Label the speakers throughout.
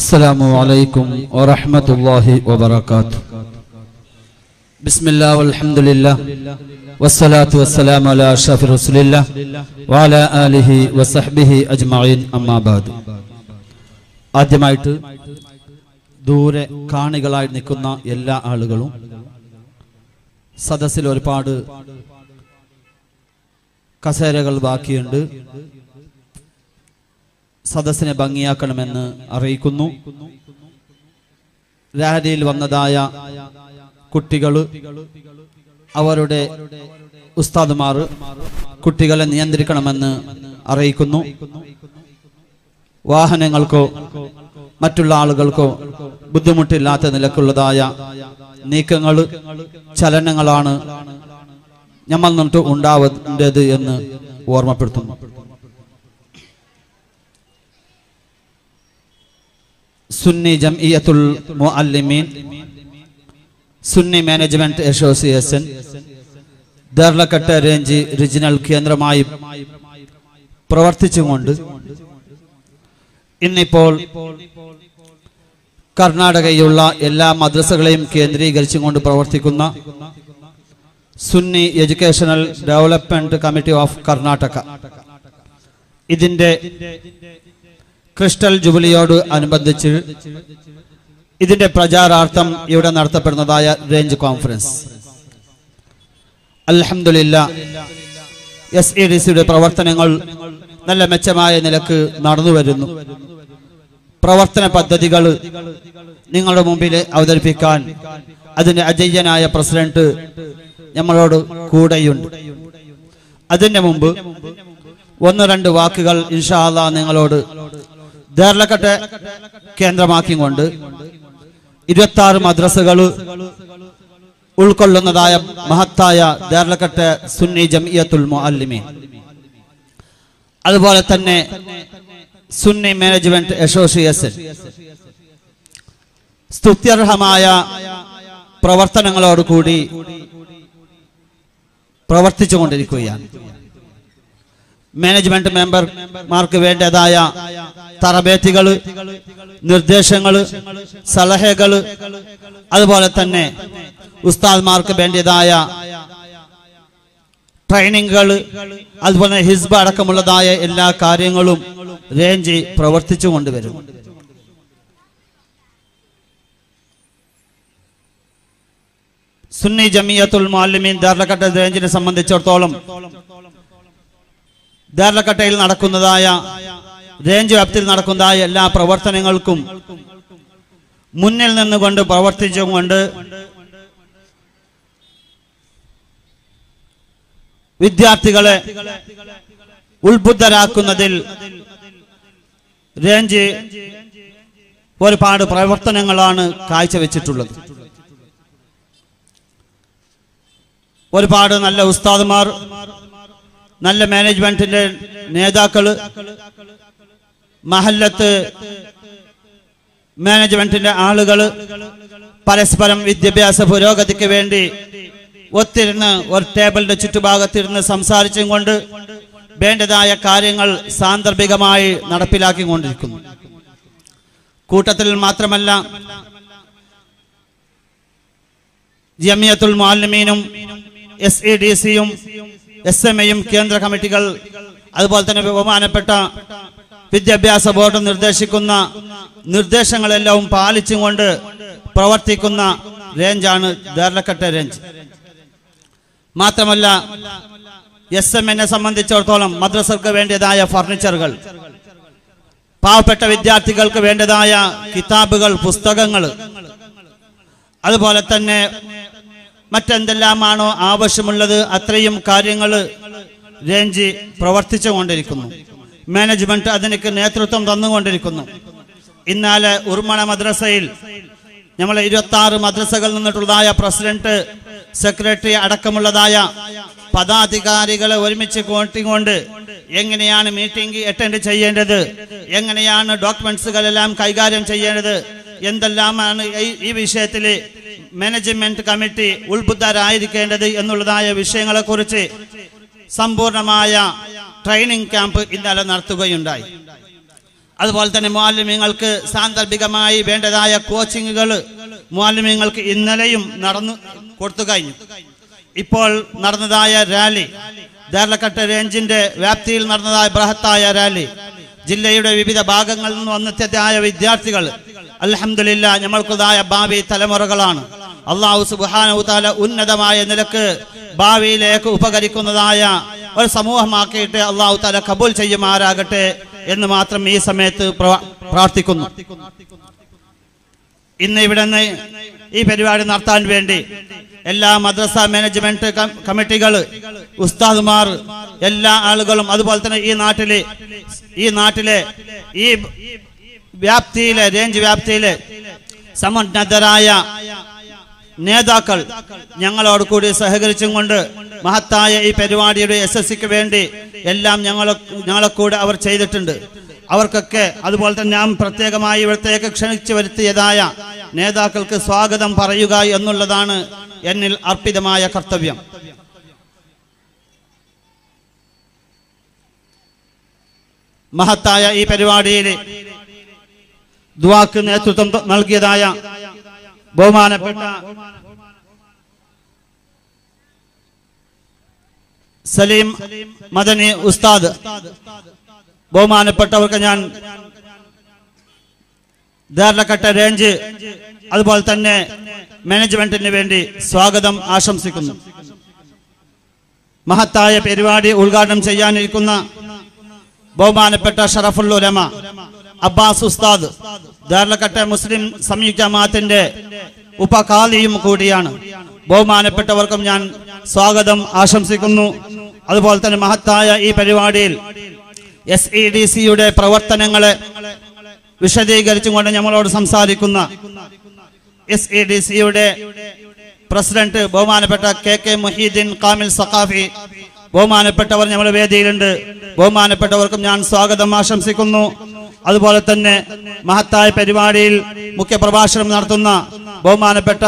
Speaker 1: السلام عليكم ورحمة الله وبركاته بسم الله والحمد لله والصلاة والسلام على أشرف رسول الله وعلى آله وصحبه أجمعين أما بعد ആദ്യമായിട്ട് ദൂരെ കാണികളായി നിൽക്കുന്ന എല്ലാ ആളുകളും സദസ്സിൽ ഒരുപാട് കസേരകൾ ബാക്കിയുണ്ട് സദസ്സിനെ ഭംഗിയാക്കണമെന്ന് അറിയിക്കുന്നു റാലിയിൽ വന്നതായ കുട്ടികൾ അവരുടെ ഉസ്താദുമാർ കുട്ടികളെ നിയന്ത്രിക്കണമെന്ന് അറിയിക്കുന്നു വാഹനങ്ങൾക്കോ മറ്റുള്ള ആളുകൾക്കോ ബുദ്ധിമുട്ടില്ലാത്ത നിലക്കുള്ളതായ നീക്കങ്ങൾ ചലനങ്ങളാണ് നമ്മൾ നിന്നിട്ട് ഉണ്ടാവേണ്ടത് എന്ന് ഓർമ്മപ്പെടുത്തുന്നു Sunni Jamiyyathul Muallimeen Sunni management association Deralakatte range regional കേന്ദ്രമായി പ്രവർത്തിച്ചുകൊണ്ട് ഇന്നിപ്പോൾ കർണാടകയിലുള്ള എല്ലാ മദ്രസകളെയും കേന്ദ്രീകരിച്ചുകൊണ്ട് പ്രവർത്തിക്കുന്ന Sunni educational development committee of Karnataka ഇതിന്റെ ക്രിസ്റ്റൽ ജൂബിലിയോട് അനുബന്ധിച്ച് ഇതിന്റെ പ്രചാരാർത്ഥം ഇവിടെ നടത്തപ്പെടുന്നതായ റേഞ്ച് കോൺഫറൻസ് അൽഹംദുലില്ല എസ് ഇ ഡി സിയുടെ പ്രവർത്തനങ്ങൾ നല്ല മെച്ചമായ നിലക്ക് നടന്നു വരുന്നു പ്രവർത്തന പദ്ധതികൾ നിങ്ങളുടെ മുമ്പിൽ അവതരിപ്പിക്കാൻ അതിന്റെ അജയ്യനായ പ്രസിഡന്റ് നമ്മളോട് കൂടെയുണ്ട് അതിന്റെ മുമ്പ് ഒന്ന് രണ്ട് വാക്കുകൾ ഇൻഷാല്ല നിങ്ങളോട് ദേർലക്കട്ടെ കേന്ദ്രമാക്കിക്കൊണ്ട് ഇരുപത്തി ആറ് മദ്രസകൾ ഉൾക്കൊള്ളുന്നതായ മഹത്തായ ദേർലക്കട്ടെ സുന്നി ജംഇയത്തുൽ മുഅല്ലിമീൻ അതുപോലെ തന്നെ സുന്നി മാനേജ്മെന്റ് അസോസിയേഷൻ സ്തുത്യർഹമായ പ്രവർത്തനങ്ങളോടുകൂടി പ്രവർത്തിച്ചുകൊണ്ടിരിക്കുകയാണ് മാനേജ്മെന്റ് മെമ്പർമാർക്ക് വേണ്ടതായ തറബേറ്റുകൾ നിർദ്ദേശങ്ങൾ സലഹകൾ അതുപോലെ തന്നെ ഉസ്താദ്മാർക്ക് വേണ്ടതായ ട്രെയിനിങ്ങുകൾ അതുപോലെ ഹിസ്ബ അടക്കമുള്ളതായ എല്ലാ കാര്യങ്ങളും റേഞ്ച് പ്രവർത്തിച്ചു കൊണ്ടുവരും സുന്നി ജമിയത്തുൽ മാലിമീൻ ദാർലക്കട്ട റേഞ്ചിനെ സംബന്ധിച്ചിടത്തോളം ദാർലക്കട്ടയിൽ നടക്കുന്നതായ റേഞ്ച് വ്യാപ്തിയിൽ നടക്കുന്നതായ എല്ലാ പ്രവർത്തനങ്ങൾക്കും മുന്നിൽ നിന്നുകൊണ്ട് പ്രവർത്തിച്ചുകൊണ്ട് വിദ്യാർത്ഥികളെ ഉത്ബുദ്ധരാക്കുന്നതിൽ റേഞ്ച് ഒരുപാട് പ്രവർത്തനങ്ങളാണ് കാഴ്ചവെച്ചിട്ടുള്ളത് ഒരുപാട് നല്ല ഉസ്താദുമാർ നല്ല മാനേജ്മെന്റിന്റെ നേതാക്കള് മഹല്ലത്ത് മാനേജ്മെന്റിന്റെ ആളുകള് പരസ്പരം വിദ്യാഭ്യാസ പുരോഗതിക്ക് വേണ്ടി ഒത്തിരുന്ന് ഒരു ടേബിളിന്റെ ചുറ്റുഭാഗത്തിരുന്ന് സംസാരിച്ചും കൊണ്ട് വേണ്ടതായ കാര്യങ്ങൾ സാന്ദർഭികമായി നടപ്പിലാക്കിക്കൊണ്ടിരിക്കുന്നു കൂട്ടത്തിൽ മാത്രമല്ല ജമിയത്തുൽ മാലിമീനും എസ് ഇ ഡി സിയും എസ് എം എയും കേന്ദ്ര കമ്മിറ്റികൾ അതുപോലെ തന്നെ ബഹുമാനപ്പെട്ട വിദ്യാഭ്യാസ ബോർഡ് നിർദ്ദേശിക്കുന്ന നിർദ്ദേശങ്ങളെല്ലാം പാലിച്ചും കൊണ്ട് പ്രവർത്തിക്കുന്ന റേഞ്ചാണ് ദേർലക്കട്ട റേഞ്ച് മാത്രമല്ല എസ് എം എന്നെ സംബന്ധിച്ചിടത്തോളം മദ്രസർക്ക് വേണ്ടതായ ഫർണിച്ചറുകൾ പാവപ്പെട്ട വിദ്യാർത്ഥികൾക്ക് വേണ്ടതായ കിതാബുകൾ പുസ്തകങ്ങൾ അതുപോലെ തന്നെ മറ്റെന്തെല്ലാമാണോ ആവശ്യമുള്ളത് അത്രയും കാര്യങ്ങൾ റേഞ്ച് പ്രവർത്തിച്ചു കൊണ്ടിരിക്കുന്നു മാനേജ്മെന്റ് അതിനൊക്കെ നേതൃത്വം തന്നുകൊണ്ടിരിക്കുന്നു ഇന്നാലെ ഉർമണ മദ്രസയിൽ നമ്മളെ ഇരുപത്തി ആറ് മദ്രസകളിൽ നിന്നിട്ടുള്ളതായ പ്രസിഡന്റ് സെക്രട്ടറി അടക്കമുള്ളതായ പദാധികാരികളെ ഒരുമിച്ച് കൂട്ടിക്കൊണ്ട് എങ്ങനെയാണ് മീറ്റിംഗ് അറ്റൻഡ് ചെയ്യേണ്ടത് എങ്ങനെയാണ് ഡോക്യുമെന്റ്സുകളെല്ലാം കൈകാര്യം ചെയ്യേണ്ടത് എന്തെല്ലാമാണ് ഈ- ഈ വിഷയത്തിൽ മാനേജ്മെന്റ് കമ്മിറ്റി ഉത്ബുദ്ധരായിരിക്കേണ്ടത് എന്നുള്ളതായ വിഷയങ്ങളെക്കുറിച്ച് സമ്പൂർണമായ ട്രെയിനിങ് ക്യാമ്പ് ഇന്നലെ നടത്തുകയുണ്ടായി അതുപോലെ തന്നെ മാലിന്യങ്ങൾക്ക് സാന്ദർഭികമായി വേണ്ടതായ കോച്ചിങ്ങുകൾ മാലിന്യങ്ങൾക്ക് ഇന്നലെയും നടന്നു കൊടുത്തു കഴിഞ്ഞു ഇപ്പോൾ നടന്നതായ റാലി ദേർലക്കട്ട റേഞ്ചിന്റെ വ്യാപ്തിയിൽ നടന്നതായ ബൃഹത്തായ റാലി ജില്ലയുടെ വിവിധ ഭാഗങ്ങളിൽ നിന്ന് വന്നെത്തിയതായ വിദ്യാർത്ഥികൾ അൽഹംദുലില്ല നമ്മൾക്കുതായ ഭാവി തലമുറകളാണ് അള്ളാഹു സുബ്ഹാനഹു തആല ഉന്നതമായ നിലക്ക് ഭാവിയിലേക്ക് ഉപകരിക്കുന്നതായ ഒരു സമൂഹമാക്കിയിട്ട് അള്ളാഹു താല കബൂൽ ചെയ്യുമാറാകട്ടെ എന്ന് മാത്രം ഈ സമയത്ത് പ്ര- പ്രാർത്ഥിക്കുന്നു ഇന്ന് ഇവിടെ നിന്ന് ഈ പരിപാടി നടത്താൻ വേണ്ടി എല്ലാ മദ്രസ മാനേജ്മെന്റ് കം- കമ്മിറ്റികൾ ഉസ്താദുമാർ എല്ലാ ആളുകളും അതുപോലെ തന്നെ ഈ നാട്ടിലെ ഈ നാട്ടിലെ ഈ വ്യാപ്തിയിലെ റേഞ്ച് വ്യാപ്തിയിലെ സമുന്നതരായ നേതാക്കൾ ഞങ്ങളോട് കൂടി സഹകരിച്ചും കൊണ്ട് മഹത്തായ ഈ പരിപാടിയുടെ എസ് എസ് സിക്ക് വേണ്ടി എല്ലാം ഞങ്ങളെ ഞങ്ങളെ കൂടെ അവർ ചെയ്തിട്ടുണ്ട് അവർക്കൊക്കെ അതുപോലെ തന്നെ നാം പ്രത്യേകമായി ഇവിടത്തേക്ക് ക്ഷണിച്ചു വരുത്തിയതായ നേതാക്കൾക്ക് സ്വാഗതം പറയുക എന്നുള്ളതാണ് എന്നിൽ അർപ്പിതമായ കർത്തവ്യം മഹത്തായ ഈ പരിപാടിയിൽ ദുവാക്ക് നേതൃത്വം ത- നൽകിയതായ ബഹുമാനപ്പെട്ട സലീം മദനി ഉസ്താദ് ബഹുമാനപ്പെട്ടവർക്ക് ഞാൻ ധാരണക്കട്ട റേഞ്ച് അതുപോലെ തന്നെ മാനേജ്മെന്റിന് വേണ്ടി സ്വാഗതം ആശംസിക്കുന്നു മഹത്തായ പരിപാടി ഉദ്ഘാടനം ചെയ്യാനിരിക്കുന്ന ബഹുമാനപ്പെട്ട ഷറഫുൽ ഉലമ അബ്ബാസ് ഉസ്താദ് ധാരണക്കട്ട മുസ്ലിം സംയുക്ത ജമാഅത്തിന്റെ ഉപകാലിയും കൂടിയാണ് ബഹുമാനപ്പെട്ടവർക്കും ഞാൻ സ്വാഗതം ആശംസിക്കുന്നു അതുപോലെ തന്നെ മഹത്തായ ഈ പരിപാടിയിൽ എസ് ഇ ഡി സിയുടെ പ്രവർത്തനങ്ങളെ വിശദീകരിച്ചുകൊണ്ട് നമ്മളോട് സംസാരിക്കുന്ന എസ് ഇ ഡി സിയുടെ പ്രസിഡന്റ് ബഹുമാനപ്പെട്ട കെ കെ മുഹീദ്ദീൻ കാമിൽ സഖാഫി ബഹുമാനപ്പെട്ടവർ നമ്മുടെ വേദിയിലുണ്ട് ബഹുമാനപ്പെട്ടവർക്കും ഞാൻ സ്വാഗതം ആശംസിക്കുന്നു അതുപോലെ തന്നെ മഹത്തായ പരിപാടിയിൽ മുഖ്യ പ്രഭാഷണം നടത്തുന്ന ബഹുമാനപ്പെട്ട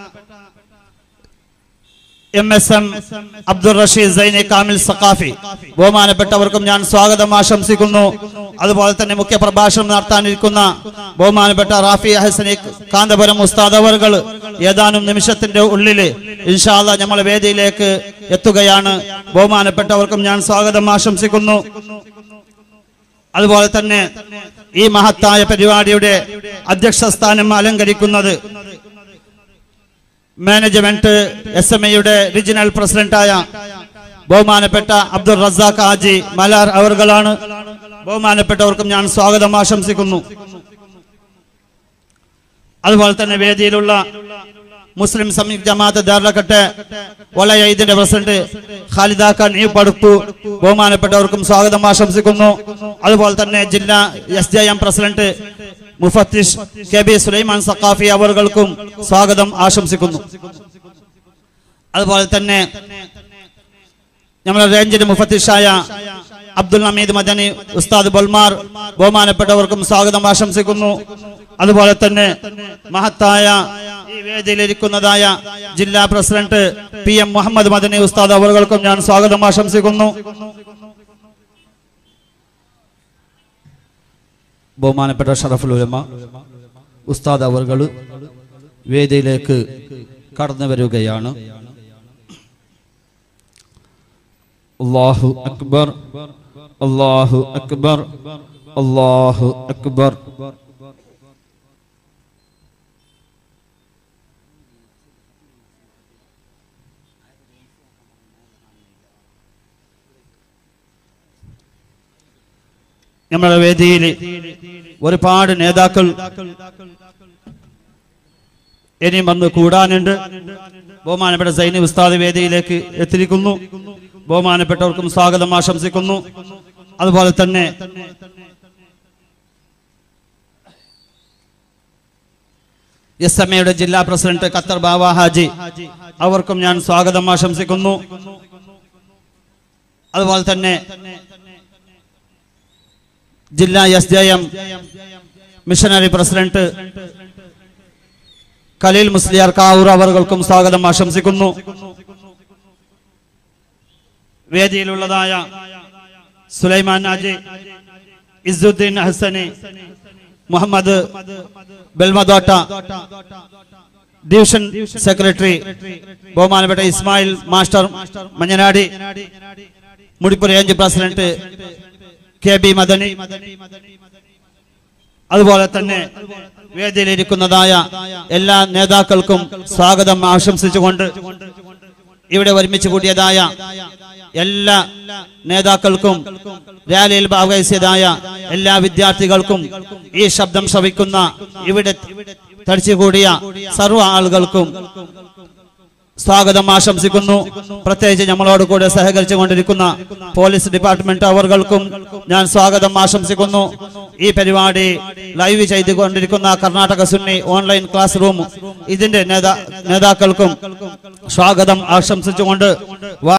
Speaker 1: M S M Abdul Rasheed Saini Kamil Saqafi ബഹുമാനപ്പെട്ടവർക്കും ഞാൻ സ്വാഗതം ആശംസിക്കുന്നു അതുപോലെ തന്നെ മുഖ്യ പ്രഭാഷണം നടത്താനിരിക്കുന്ന ബഹുമാനപ്പെട്ട റാഫി ഹസനി കാന്തപുരം ഉസ്താദ് അവർകൾ ഏതാനും നിമിഷത്തിന്റെ ഉള്ളിൽ ഇൻഷാല്ല നമ്മളെ വേദിയിലേക്ക് എത്തുകയാണ് ബഹുമാനപ്പെട്ടവർക്കും ഞാൻ സ്വാഗതം ആശംസിക്കുന്നു അതുപോലെ തന്നെ ഈ മഹത്തായ പരിപാടിയുടെ അധ്യക്ഷ സ്ഥാനം അലങ്കരിക്കുന്നത് മാനേജ്മെന്റ് എസ് എം എയുടെ റീജിയണൽ പ്രസിഡന്റായ ബഹുമാനപ്പെട്ട അബ്ദുൾ റസാഖ് ഹാജി മലാർ അവർകളാണ് ബഹുമാനപ്പെട്ടവർക്കും ഞാൻ സ്വാഗതം ആശംസിക്കുന്നു അതുപോലെ തന്നെ വേദിയിലുള്ള മുസ്ലിം സംയുക്ത ജമാഅത്ത് ദാർലക്കട്ടെ വലയ ഇതിന്റെ പ്രസിഡന്റ് ഖാലിദ ഖാൻ ഈ പടുപ്പു ബഹുമാനപ്പെട്ടവർക്കും സ്വാഗതം ആശംസിക്കുന്നു അതുപോലെ തന്നെ ജില്ലാ എസ് ജെ എം പ്രസിഡന്റ് മുഫത്തിഷ് കെ ബി സുലൈമാൻ സഖാഫി അവർകൾക്കും സ്വാഗതം ആശംസിക്കുന്നു അതുപോലെ തന്നെ നമ്മുടെ റേഞ്ചിന്റെ മുഫത്തിഷായ അബ്ദുൽ ഹമീദ് മദനി ഉസ്താദ് ബൊൽമാർ ബഹുമാനപ്പെട്ടവർക്കും സ്വാഗതം ആശംസിക്കുന്നു അതുപോലെ തന്നെ മഹത്തായ ഈ വേദിയിലിരിക്കുന്നതായ ജില്ലാ president P M Muhammad Madani ഉസ്താദ് അവർകൾക്കും ഞാൻ സ്വാഗതം ആശംസിക്കുന്നു ബഹുമാനപ്പെട്ട ഷറഫുൽ ഉലമ ഉസ്താദ് അവർകൾ വേദിയിലേക്ക് കടന്നു വരികയാണ് അള്ളാഹു അക്ബർ അള്ളാഹു അക്ബർ അള്ളാഹു അക്ബർ നമ്മുടെ വേദിയിൽ ഒരുപാട് നേതാക്കൾ ഇനിയും വന്ന് കൂടാനുണ്ട് ബഹുമാനപ്പെട്ട സൈനി ഉസ്താദ് വേദിയിലേക്ക് എത്തിയിരിക്കുന്നു ബഹുമാനപ്പെട്ടവർക്കും സ്വാഗതം ആശംസിക്കുന്നു അതുപോലെ തന്നെ എസ് എം എയുടെ ജില്ലാ പ്രസിഡന്റ് ഖത്തർ ബാവ ഹാജി അവർക്കും ഞാൻ സ്വാഗതം ആശംസിക്കുന്നു അതുപോലെ തന്നെ ജില്ലാ S J M missionary president Khaleel Musliyar Kavoor അവർകൾക്കും സ്വാഗതം ആശംസിക്കുന്നു വേദിയിലുള്ളതായ സുലൈമാൻ നാജി ഇസുദ്ദീൻ ഹസനി മുഹമ്മദ് ബെൽമദോട്ട ഡിവിഷൻ സെക്രട്ടറി ബഹുമാനപ്പെട്ട Ismail master Manjanady Mudipura range president K B Madani അതുപോലെ തന്നെ വേദിയിലിരിക്കുന്നതായ എല്ലാ നേതാക്കൾക്കും സ്വാഗതം ആശംസിച്ചുകൊണ്ട് ഇവിടെ ഒരുമിച്ച് കൂടിയതായ എല്ലാ നേതാക്കൾക്കും റാലിയിൽ ഭാഗവഹിച്ചതായ എല്ലാ വിദ്യാർത്ഥികൾക്കും ഈ ശബ്ദം ശ്രവിക്കുന്ന ഇവിടെ തടിച്ചുകൂടിയ സർവ്വ ആളുകൾക്കും സ്വാഗതം ആശംസിക്കുന്നു പ്രത്യേകിച്ച് നമ്മളോട് കൂടെ സഹകരിച്ചു കൊണ്ടിരിക്കുന്ന പോലീസ് ഡിപ്പാർട്ട്മെന്റ് അവർകൾക്കും ഞാൻ സ്വാഗതം ആശംസിക്കുന്നു ഈ പരിപാടി ലൈവ് ചെയ്തുകൊണ്ടിരിക്കുന്ന Karnataka Sunni online class room ഇതിന്റെ നേതാ നേതാക്കൾക്കും സ്വാഗതം ആശംസിച്ചുകൊണ്ട് വാ-